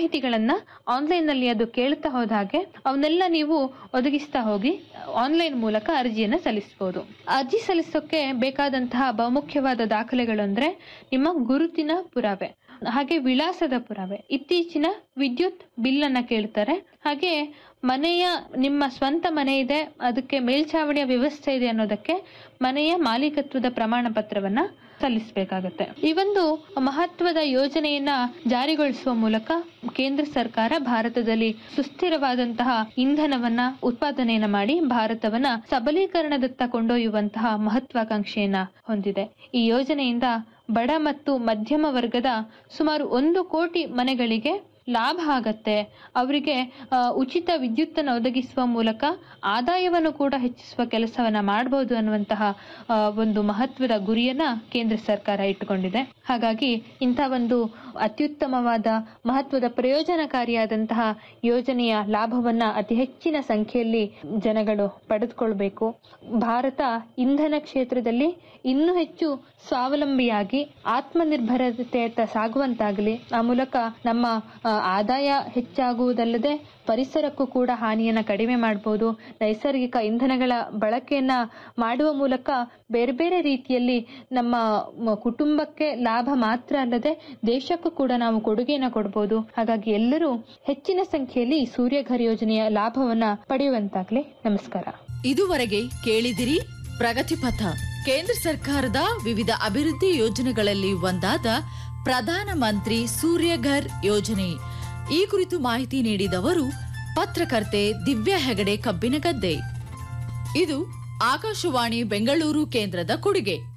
ಮಾಹಿತಿಗಳನ್ನ ಆನ್ಲೈನ್ ನಲ್ಲಿ ಅದು ಕೇಳ್ತಾ ಹೋದ ಹಾಗೆ ಅವನ್ನೆಲ್ಲ ನೀವು ಒದಗಿಸ್ತಾ ಹೋಗಿ ಆನ್ಲೈನ್ ಮೂಲಕ ಅರ್ಜಿಯನ್ನ ಸಲ್ಲಿಸಬಹುದು ಅರ್ಜಿ ಸಲ್ಲಿಸೋಕೆ ಬೇಕಾದಂತಹ ಬಹುಮುಖ್ಯವಾದ ದಾಖಲೆಗಳು ಅಂದ್ರೆ ನಿಮ್ಮ ಗುರುತಿನ ಪುರಾವೆ ಹಾಗೆ ವಿಳಾಸದ ಪುರಾವೆ ಇತ್ತೀಚಿನ ವಿದ್ಯುತ್ ಬಿಲ್ ಅನ್ನ ಕೇಳ್ತಾರೆ ಹಾಗೆ ಮನೆಯ ನಿಮ್ಮ ಸ್ವಂತ ಮನೆ ಇದೆ ಅದಕ್ಕೆ ಮೇಲ್ಛಾವಣಿಯ ವ್ಯವಸ್ಥೆ ಇದೆ ಅನ್ನೋದಕ್ಕೆ ಮನೆಯ ಮಾಲೀಕತ್ವದ ಪ್ರಮಾಣ ಪತ್ರವನ್ನ ಸಲ್ಲಿಸಬೇಕಾಗತ್ತೆ ಈ ಒಂದು ಮಹತ್ವದ ಯೋಜನೆಯನ್ನ ಜಾರಿಗೊಳಿಸುವ ಮೂಲಕ ಕೇಂದ್ರ ಸರ್ಕಾರ ಭಾರತದಲ್ಲಿ ಸುಸ್ಥಿರವಾದಂತಹ ಇಂಧನವನ್ನ ಉತ್ಪಾದನೆಯನ್ನ ಮಾಡಿ ಭಾರತವನ್ನ ಸಬಲೀಕರಣದತ್ತ ಕೊಂಡೊಯ್ಯುವಂತಹ ಮಹತ್ವಾಕಾಂಕ್ಷೆಯನ್ನ ಹೊಂದಿದೆ ಈ ಯೋಜನೆಯಿಂದ ಬಡ ಮತ್ತು ಮಧ್ಯಮ ವರ್ಗದ ಸುಮಾರು ಒಂದು ಕೋಟಿ ಮನೆಗಳಿಗೆ ಲಾಭ ಆಗತ್ತೆ ಅವರಿಗೆ ಆ, ಉಚಿತ ವಿದ್ಯುತ್ತನ್ನು ಒದಗಿಸುವ ಮೂಲಕ ಆದಾಯವನ್ನು ಕೂಡ ಹೆಚ್ಚಿಸುವ ಕೆಲಸವನ್ನ ಮಾಡಬಹುದು ಅನ್ನುವಂತಹ ಆ, ಒಂದು ಮಹತ್ವದ ಗುರಿಯನ್ನ ಕೇಂದ್ರ ಸರ್ಕಾರ ಇಟ್ಟುಕೊಂಡಿದೆ ಹಾಗಾಗಿ ಇಂಥ ಒಂದು ಅತ್ಯುತ್ತಮವಾದ ಮಹತ್ವದ ಪ್ರಯೋಜನಕಾರಿಯಾದಂತಹ ಯೋಜನೆಯ ಲಾಭವನ್ನ ಅತಿ ಹೆಚ್ಚಿನ ಸಂಖ್ಯೆಯಲ್ಲಿ ಜನಗಳು ಪಡೆದುಕೊಳ್ಬೇಕು ಭಾರತ ಇಂಧನ ಕ್ಷೇತ್ರದಲ್ಲಿ ಇನ್ನೂ ಹೆಚ್ಚು ಸ್ವಾವಲಂಬಿಯಾಗಿ ಆತ್ಮನಿರ್ಭರತೆಯತ್ತ ಸಾಗುವಂತಾಗಲಿ ಆ ಮೂಲಕ ನಮ್ಮ ಆ, ಆದಾಯ ಹೆಚ್ಚಾಗುವುದಲ್ಲದೆ ಪರಿಸರಕ್ಕೂ ಕೂಡ ಹಾನಿಯನ್ನ ಕಡಿಮೆ ಮಾಡಬಹುದು ನೈಸರ್ಗಿಕ ಇಂಧನಗಳ ಬಳಕೆಯನ್ನ ಮಾಡುವ ಮೂಲಕ ಬೇರೆ ಬೇರೆ ರೀತಿಯಲ್ಲಿ ನಮ್ಮ ಮ- ಕುಟುಂಬಕ್ಕೆ ಲಾಭ ಮಾತ್ರ ಅಲ್ಲದೆ ದೇಶಕ್ಕೂ ಕೂಡ ನಾವು ಕೊಡುಗೆಯನ್ನ ಕೊಡಬಹುದು ಹಾಗಾಗಿ ಎಲ್ಲರೂ ಹೆಚ್ಚಿನ ಸಂಖ್ಯೆಯಲ್ಲಿ ಈ ಸೂರ್ಯಘರ್ ಯೋಜನೆಯ ಲಾಭವನ್ನ ಪಡೆಯುವಂತಾಗ್ಲಿ ನಮಸ್ಕಾರ ಇದುವರೆಗೆ ಕೇಳಿದಿರಿ ಪ್ರಗತಿಪಥ ಕೇಂದ್ರ ಸರ್ಕಾರದ ವಿವಿಧ ಅಭಿವೃದ್ಧಿ ಯೋಜನೆಗಳಲ್ಲಿ ಒಂದಾದ ಪ್ರಧಾನ ಮಂತ್ರಿ ಸೂರ್ಯಘರ್ ಯೋಜನೆ ಈ ಕುರಿತು ಮಾಹಿತಿ ನೀಡಿದವರು ಪತ್ರಕರ್ತೆ ದಿವ್ಯಾ ಹೆಗಡೆ ಕಬ್ಬಿನಗದ್ದೆ ಇದು ಆಕಾಶವಾಣಿ ಬೆಂಗಳೂರು ಕೇಂದ್ರದ ಕೊಡುಗೆ